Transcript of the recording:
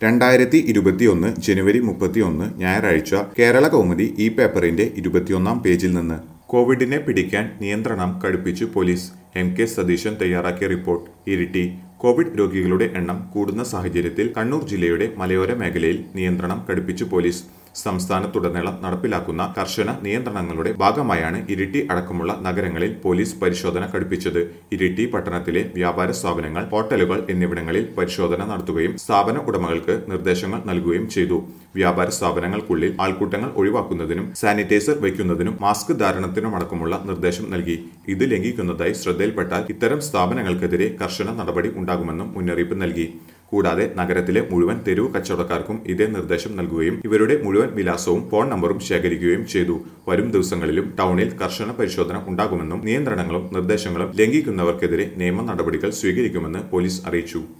രണ്ടായിരത്തി ഇരുപത്തിയൊന്ന് ജനുവരി മുപ്പത്തിയൊന്ന് ഞായറാഴ്ച കേരള കൗമുദി ഈ പേപ്പറിന്റെ ഇരുപത്തിയൊന്നാം പേജിൽ നിന്ന് കോവിഡിനെ പിടിക്കാൻ നിയന്ത്രണം കടുപ്പിച്ചു പോലീസ് എം കെ സതീശൻ തയ്യാറാക്കിയ റിപ്പോർട്ട് ഇരിട്ടി കോവിഡ് രോഗികളുടെ എണ്ണം കൂടുന്ന സാഹചര്യത്തിൽ കണ്ണൂർ ജില്ലയുടെ മലയോര മേഖലയിൽ നിയന്ത്രണം കടുപ്പിച്ചു പോലീസ് സംസ്ഥാനത്തുടനീളം നടപ്പിലാക്കുന്ന കർശന നിയന്ത്രണങ്ങളുടെ ഭാഗമായാണ് ഇരിട്ടി അടക്കമുള്ള നഗരങ്ങളിൽ പോലീസ് പരിശോധന കടുപ്പിച്ചത് ഇരിട്ടി പട്ടണത്തിലെ വ്യാപാര സ്ഥാപനങ്ങൾ ഹോട്ടലുകൾ എന്നിവിടങ്ങളിൽ പരിശോധന നടത്തുകയും സ്ഥാപന ഉടമകൾക്ക് നിർദ്ദേശങ്ങൾ നൽകുകയും ചെയ്തു വ്യാപാര സ്ഥാപനങ്ങൾക്കുള്ളിൽ ആൾക്കൂട്ടങ്ങൾ ഒഴിവാക്കുന്നതിനും സാനിറ്റൈസർ വയ്ക്കുന്നതിനും മാസ്ക് ധാരണത്തിനുമടക്കമുള്ള നിർദ്ദേശം നൽകി ഇത് ലംഘിക്കുന്നതായി ശ്രദ്ധയിൽപ്പെട്ടാൽ ഇത്തരം സ്ഥാപനങ്ങൾക്കെതിരെ കർശന നടപടി ഉണ്ടാകുമെന്നും മുന്നറിയിപ്പ് നൽകി കൂടാതെ നഗരത്തിലെ മുഴുവൻ തെരുവ് കച്ചവടക്കാർക്കും ഇതേ നിർദ്ദേശം നൽകുകയും ഇവരുടെ മുഴുവൻ വിലാസവും ഫോൺ നമ്പറും ശേഖരിക്കുകയും ചെയ്തു വരും ദിവസങ്ങളിലും ടൗണിൽ കർശന പരിശോധന ഉണ്ടാകുമെന്നും നിയന്ത്രണങ്ങളും നിർദ്ദേശങ്ങളും ലംഘിക്കുന്നവർക്കെതിരെ നിയമ നടപടികൾ സ്വീകരിക്കുമെന്ന് പോലീസ് അറിയിച്ചു